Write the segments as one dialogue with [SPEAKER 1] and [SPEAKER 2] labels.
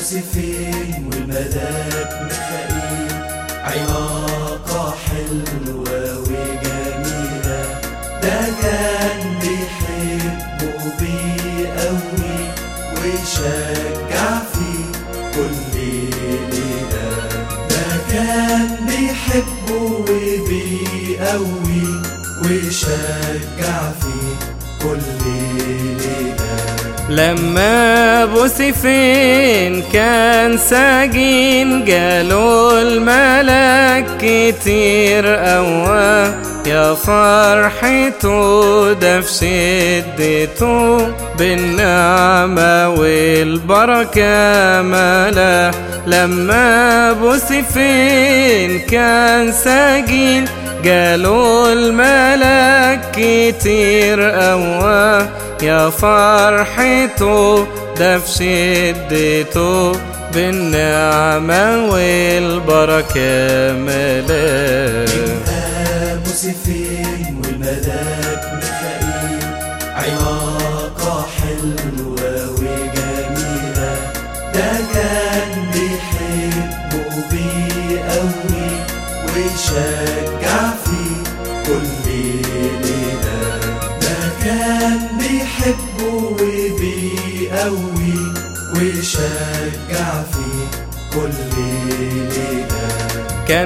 [SPEAKER 1] سفين والملاك ميخائيل علاقة حلوة وجميلة ده كان بيحبه بيقوي ويشجع فيه كل ليلة ده كان بيحبه وبيقوي ويشجع فيه كل ليلة
[SPEAKER 2] لما ابو سيفين كان ساجين قالوا الملك كتير قواه يا فرحته ده في شدته بالنعمة والبركة ملا لما ابو سيفين كان ساجين قالوا الملك كتير قواه يا فرحته ده في شدته بالنعمة والبركة ملا
[SPEAKER 1] أبو سفين والملاك ميخائيل علاقة حلوة وجميلة ده كان بيحبه بيقوي ويشجع فيه كل ليلة ده كان بيحبه وبيقوي ويشجع فيه كل ليلة
[SPEAKER 2] كان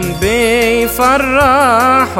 [SPEAKER 2] بيفرح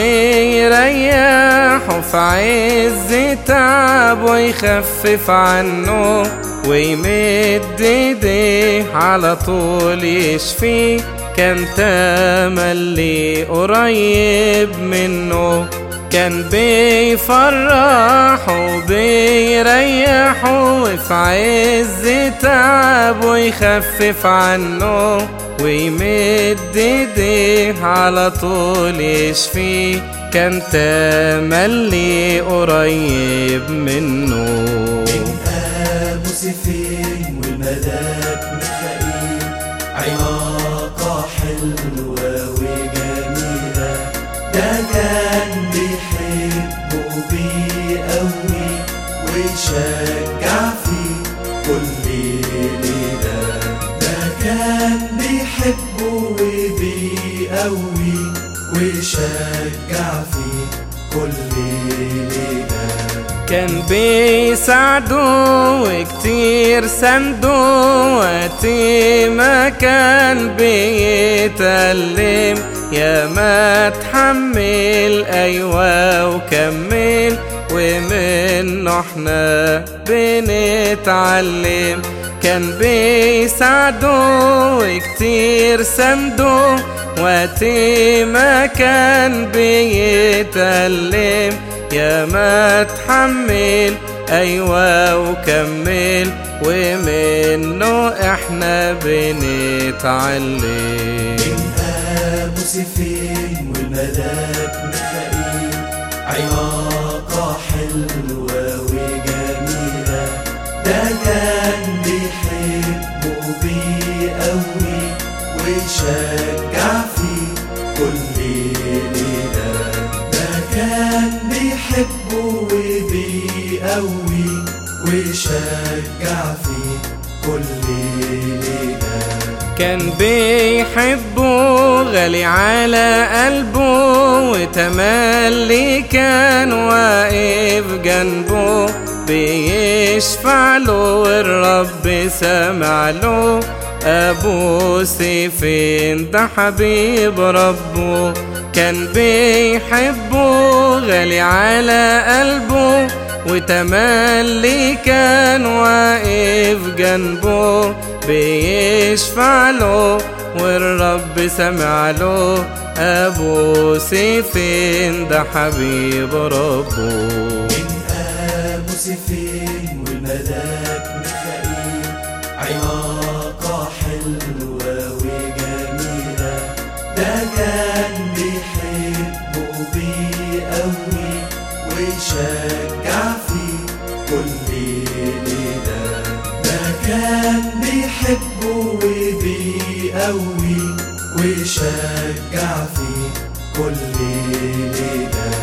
[SPEAKER 2] وبيريح في عز تعب ويخفف عنه ويمد ايديه على طول يشفيه كان تملي قريب منه كان بيفرح وبيريح وفي عز تعب ويخفف عنه ويمد ايديه على طول يشفيه كان تملي قريب منه
[SPEAKER 1] أبو سفين والملاك ميخائيل علاقة حلوة وجميلة ده كان بيحبه بيقوي ويشجع فيه كل ليلة ده كان بيحبه وبيقوي ويشجع فيه كل ليلة
[SPEAKER 2] كان بيساعده وكتير سنده وقت ما كان بيتألم يا ما تحمل أيوة وكمل ومنه احنا بنتعلم كان بيساعده وكتير سنده وقت ما كان بيتألم يا ما تحمل أيوة وكمل ومنه احنا بنتعلم
[SPEAKER 1] أبو سفين والملاك ميخائيل علاقة حلوة وجميلة ده كان بيحبه بيقوي ويشجع فيه كل ليلة ده كان بيحبه وبيقوي ويشجع فيه كل ليلة
[SPEAKER 2] كان بيحبه غالي على قلبه وتملي كان واقف جنبه بيشفع له والرب سمع له أبو سيفين ده حبيب ربه كان بيحبه غالي على قلبه وتملي كان واقف جنبه بيشفع له والرب سمع له أبو سيفين ده حبيب ربه
[SPEAKER 1] أبو سفين والملاك ميخائيل علاقة حلوة وجميلة ده كان بيحبه بيقوي ويشجع فيه كل ليلة ده كان بيحبه وبيقوي ويشجع فيه كل ليلة